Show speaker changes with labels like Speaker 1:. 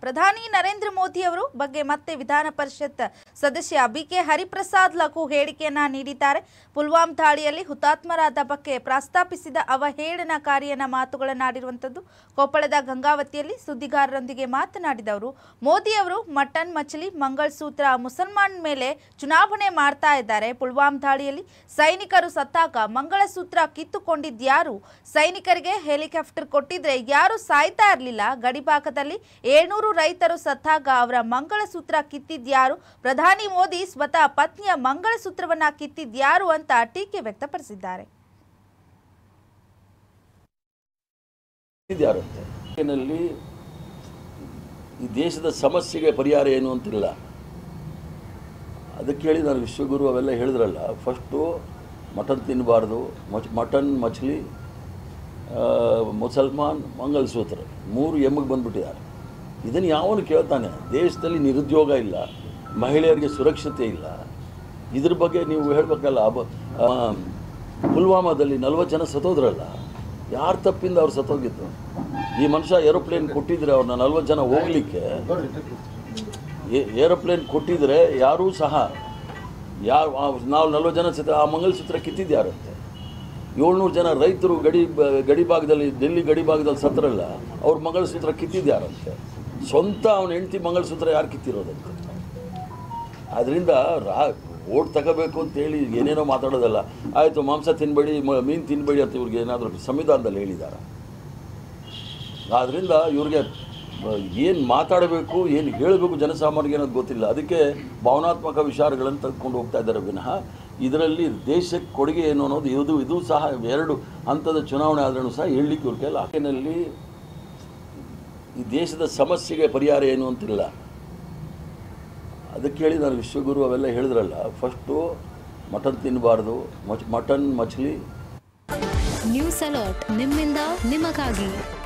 Speaker 1: ಪ್ರಧಾನಿ ನರೇಂದ್ರ ಮೋದಿ ಅವರು ಬಗ್ಗೆ ಮತ್ತೆ ವಿಧಾನ ಪರಿಷತ್ ಸದಸ್ಯ ಬಿಕೆ ಹರಿಪ್ರಸಾದ್ ಲಘು ಹೇಳಿಕೆಯನ್ನ ನೀಡಿದ್ದಾರೆ ಪುಲ್ವಾಮ್ ದಾಳಿಯಲ್ಲಿ ಹುತಾತ್ಮರಾದ ಬಗ್ಗೆ ಪ್ರಸ್ತಾಪಿಸಿದ ಅವಹೇಳನಕಾರಿಯನ್ನ ಮಾತುಗಳನ್ನಾಡಿರುವಂಥದ್ದು ಕೊಪ್ಪಳದ ಗಂಗಾವತಿಯಲ್ಲಿ ಸುದ್ದಿಗಾರರೊಂದಿಗೆ ಮಾತನಾಡಿದ ಅವರು ಮೋದಿ ಅವರು ಮಟನ್ ಮछली ಮಂಗಳಸೂತ್ರ ಮುಸಲ್ಮಾನ್ ಮೇಲೆ ಚುನಾವಣೆ ಮಾಡ್ತಾ ಇದ್ದಾರೆ ಪುಲ್ವಾಮ್ ದಾಳಿಯಲ್ಲಿ ಸೈನಿಕರು ಸತ್ತಾಗ ಮಂಗಳಸೂತ್ರ ಕಿತ್ತುಕೊಂಡಿದ್ಯಾರು ಸೈನಿಕರಿಗೆ ಹೆಲಿಕಾಪ್ಟರ್ ಕೊಟ್ಟಿದ್ರೆ ಯಾರು ಸಾಯ್ತಾ ಇರಲಿಲ್ಲ ಗಡಿಭಾಗದಲ್ಲಿ ಏಳ್ನೂರು ರೈತರು ಸತ್ತಾಗ ಅವರ ಮಂಗಳಸೂತ್ರ ಕಿತ್ತಿದ್ಯಾರು ಪ್ರಧಾನಿ ಮೋದಿ ಸ್ವತಃ ಪತ್ನಿಯ ಮಂಗಳಸೂತ್ರವನ್ನ ಕಿತ್ತಿದ್ಯಾರು ಅಂತ ಟೀಕೆ ವ್ಯಕ್ತಪಡಿಸಿದ್ದಾರೆ
Speaker 2: ಇದ್ಯಾರಂತೆ ಏನಲ್ಲಿ ಈ ದೇಶದ ಸಮಸ್ಯೆಗೆ ಪರಿಹಾರ ಏನು ಅಂತಿಲ್ಲ ಅದಕ್ಕೆ ಹೇಳಿ ನಾನು ವಿಶ್ವಗುರು ಅವೆಲ್ಲ ಹೇಳಿದ್ರಲ್ಲ ಫಸ್ಟು ಮಟನ್ ತಿನ್ನಬಾರ್ದು ಮಚ್ ಮಟನ್ ಮಚ್ಲಿ ಆ, ಮುಸಲ್ಮಾನ್ ಮಂಗಲಸೂತ್ರ ಮೂರು ಎಮ್ಮಿಗೆ ಬಂದ್ಬಿಟ್ಟಿದ್ದಾರೆ ಇದನ್ನು ಯಾವನು ಕೇಳ್ತಾನೆ ದೇಶದಲ್ಲಿ ನಿರುದ್ಯೋಗ ಇಲ್ಲ ಮಹಿಳೆಯರಿಗೆ ಸುರಕ್ಷತೆ ಇಲ್ಲ ಇದ್ರ ಬಗ್ಗೆ ನೀವು ಹೇಳಬೇಕಲ್ಲ ಅಬ ಆ, ಪುಲ್ವಾಮಾದಲ್ಲಿ ನಲ್ವತ್ತು ಜನ ಸತ್ತೋದ್ರಲ್ಲ ಯಾರು ತಪ್ಪಿಂದ ಅವ್ರು ಸತ್ತೋಗಿದ್ದು ಈ ಮನುಷ್ಯ ಏರೋಪ್ಲೇನ್ ಕೊಟ್ಟಿದ್ರೆ ಅವ್ರನ್ನ ನಲ್ವತ್ತು ಜನ ಹೋಗ್ಲಿಕ್ಕೆ ಏರೋಪ್ಲೇನ್ ಕೊಟ್ಟಿದ್ರೆ ಯಾರೂ ಸಹ ಯಾರು ನಾವು ನಲ್ವತ್ತು ಜನ ಸತ್ತ ಆ ಮಂಗಲಸೂತ್ರ ಕಿತ್ತಿದ್ಯಾರಂತೆ ಏಳ್ನೂರು ಜನ ರೈತರು ಗಡಿ ಬ- ಗಡಿ ಭಾಗದಲ್ಲಿ ಡೆಲ್ಲಿ ಗಡಿ ಭಾಗದಲ್ಲಿ ಸತ್ರಲ್ಲ ಅವ್ರ ಮಂಗಲಸೂತ್ರ ಕಿತ್ತಿದ್ಯಾರಂತೆ ಸ್ವಂತ ಅವನ ಹೆಂಡತಿ ಮಂಗಲಸೂತ್ರ ಯಾರು ಕಿತ್ತಿರೋದಂತೆ ಅದರಿಂದ ರಾ ಓಟ್ ತಗೋಬೇಕು ಅಂತೇಳಿ ಏನೇನೋ ಮಾತಾಡೋದಲ್ಲ ಆಯಿತು ಮಾಂಸ ತಿನ್ನಬೇಡಿ ಮೀನು ತಿನ್ನಬೇಡಿ ಅಂತ ಇವ್ರಿಗೆ ಏನಾದರೂ ಸಂವಿಧಾನದಲ್ಲಿ ಹೇಳಿದ್ದಾರೆ ಆದ್ದರಿಂದ ಇವ್ರಿಗೆ ಏನು ಮಾತಾಡಬೇಕು ಏನು ಹೇಳಬೇಕು ಜನಸಾಮಾನ್ಯರಿಗೆ ಅನ್ನೋದು ಗೊತ್ತಿಲ್ಲ ಅದಕ್ಕೆ ಭಾವನಾತ್ಮಕ ವಿಚಾರಗಳನ್ನು ತೆಗೆದುಕೊಂಡು ಹೋಗ್ತಾ ಇದ್ದಾರೆ ವಿನಃ ಇದರಲ್ಲಿ ದೇಶಕ್ಕೆ ಕೊಡುಗೆ ಏನು ಅನ್ನೋದು ಇದು ಇದು ಸಹ ಎರಡು ಹಂತದ ಚುನಾವಣೆ ಆದ್ರೂ ಸಹ ಹೇಳಲಿಕ್ಕೆ ಇವ್ರ ಕೈಲಿ ಆಕೆನಲ್ಲಿ ಈ ದೇಶದ ಸಮಸ್ಯೆಗೆ ಪರಿಹಾರ ಏನು ಅಂತಿಲ್ಲ ಅದಕ್ಕೆ ಹೇಳಿ ನಾನು ವಿಶ್ವಗುರು ಅವೆಲ್ಲ ಹೇಳಿದ್ರಲ್ಲ ಫಸ್ಟು ಮಟನ್ ತಿನ್ನಬಾರ್ದು ಮಚ್ ಮಟನ್ ಮಚ್ಲಿ
Speaker 3: ನ್ಯೂಸ್ ಅಲರ್ಟ್ ನಿಮ್ಮಿಂದ ನಿಮಗಾಗಿ